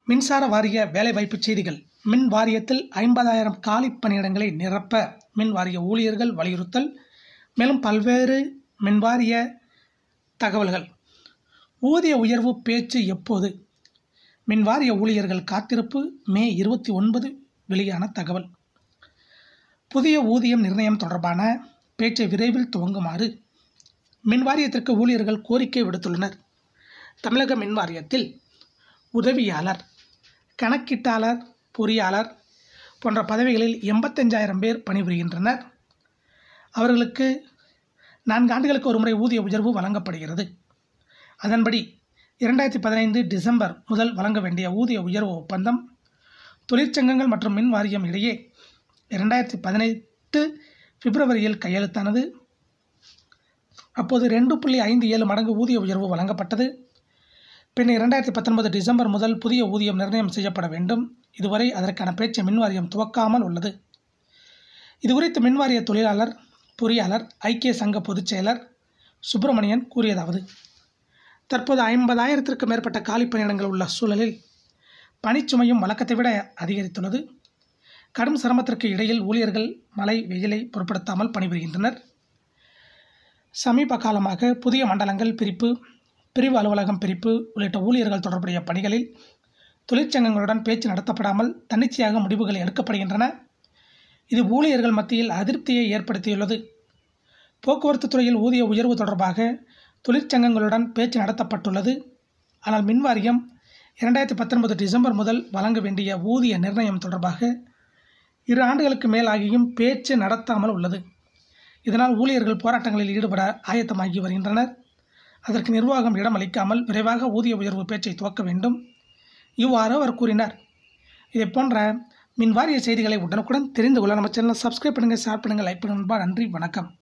மின்சார வாரிய வேலைவாய்ப்பு செய்திகள் மின் வாரியத்தில் ஐம்பதாயிரம் காலி பணியிடங்களை நிரப்ப மின் வாரிய ஊழியர்கள் வலியுறுத்தல் மேலும் பல்வேறு மின்வாரிய தகவல்கள் ஊதிய உயர்வு பேச்சு எப்போது மின்வாரிய ஊழியர்கள் காத்திருப்பு மே இருபத்தி ஒன்பது வெளியான தகவல் புதிய ஊதியம் நிர்ணயம் தொடர்பான பேச்சை விரைவில் துவங்குமாறு மின் வாரியத்திற்கு ஊழியர்கள் கோரிக்கை விடுத்துள்ளனர் தமிழக மின் வாரியத்தில் உதவியாளர் கணக்கீட்டாளர் பொறியாளர் போன்ற பதவிகளில் எண்பத்தஞ்சாயிரம் பேர் பணிபுரிகின்றனர் அவர்களுக்கு நான்கு ஆண்டுகளுக்கு ஒரு முறை ஊதிய உயர்வு வழங்கப்படுகிறது அதன்படி இரண்டாயிரத்தி பதினைந்து டிசம்பர் முதல் வழங்க வேண்டிய ஊதிய உயர்வு ஒப்பந்தம் தொழிற்சங்கங்கள் மற்றும் மின் வாரியம் இடையே இரண்டாயிரத்தி பதினெட்டு பிப்ரவரியில் கையெழுத்தானது அப்போது ரெண்டு புள்ளி ஐந்து ஏழு மடங்கு ஊதிய உயர்வு வழங்கப்பட்டது பின் இரண்டாயிரத்தி பத்தொன்பது டிசம்பர் முதல் புதிய ஊதியம் நிர்ணயம் செய்யப்பட வேண்டும் இதுவரை அதற்கான பேச்சை மின்வாரியம் துவக்காமல் உள்ளது இதுகுறித்து மின்வாரிய தொழிலாளர் பொறியாளர் ஐக்கிய சங்க பொதுச் செயலர் சுப்பிரமணியன் கூறியதாவது தற்போது ஐம்பதாயிரத்திற்கு மேற்பட்ட காலி பணியிடங்கள் உள்ள சூழலில் பணிச்சுமையும் வழக்கத்தை விட அதிகரித்துள்ளது கடும் சிரமத்திற்கு இடையில் ஊழியர்கள் மழை வெயிலை பொருட்படுத்தாமல் பணிபுரிகின்றனர் சமீப காலமாக புதிய மண்டலங்கள் பிரிப்பு பிரிவு அலுவலகம் பிரிப்பு உள்ளிட்ட ஊழியர்கள் தொடர்புடைய பணிகளில் தொழிற்சங்கங்களுடன் பேச்சு நடத்தப்படாமல் தன்னிச்சையாக முடிவுகள் எடுக்கப்படுகின்றன இது ஊழியர்கள் மத்தியில் அதிருப்தியை ஏற்படுத்தியுள்ளது போக்குவரத்து துறையில் ஊதிய உயர்வு தொடர்பாக தொழிற்சங்கங்களுடன் பேச்சு நடத்தப்பட்டுள்ளது ஆனால் மின்வாரியம் இரண்டாயிரத்தி பத்தொன்பது டிசம்பர் முதல் வழங்க வேண்டிய ஊதிய நிர்ணயம் தொடர்பாக இரு ஆண்டுகளுக்கு மேலாகியும் பேச்சு நடத்தாமல் உள்ளது இதனால் ஊழியர்கள் போராட்டங்களில் ஈடுபட ஆயத்தமாகி வருகின்றனர் அதற்கு நிர்வாகம் இடம் அளிக்காமல் விரைவாக ஊதிய உயர்வு பேச்சை துவக்க வேண்டும் இவ்வாறு அவர் கூறினார் இதை போன்ற மின்வாரிய செய்திகளை உடனுக்குடன் தெரிந்து கொள்ள நம்ம சேனலை சப்ஸ்கிரைப் பண்ணுங்கள் ஷேர் பண்ணுங்கள் லைக் பண்ணுங்கள் நன்றி வணக்கம்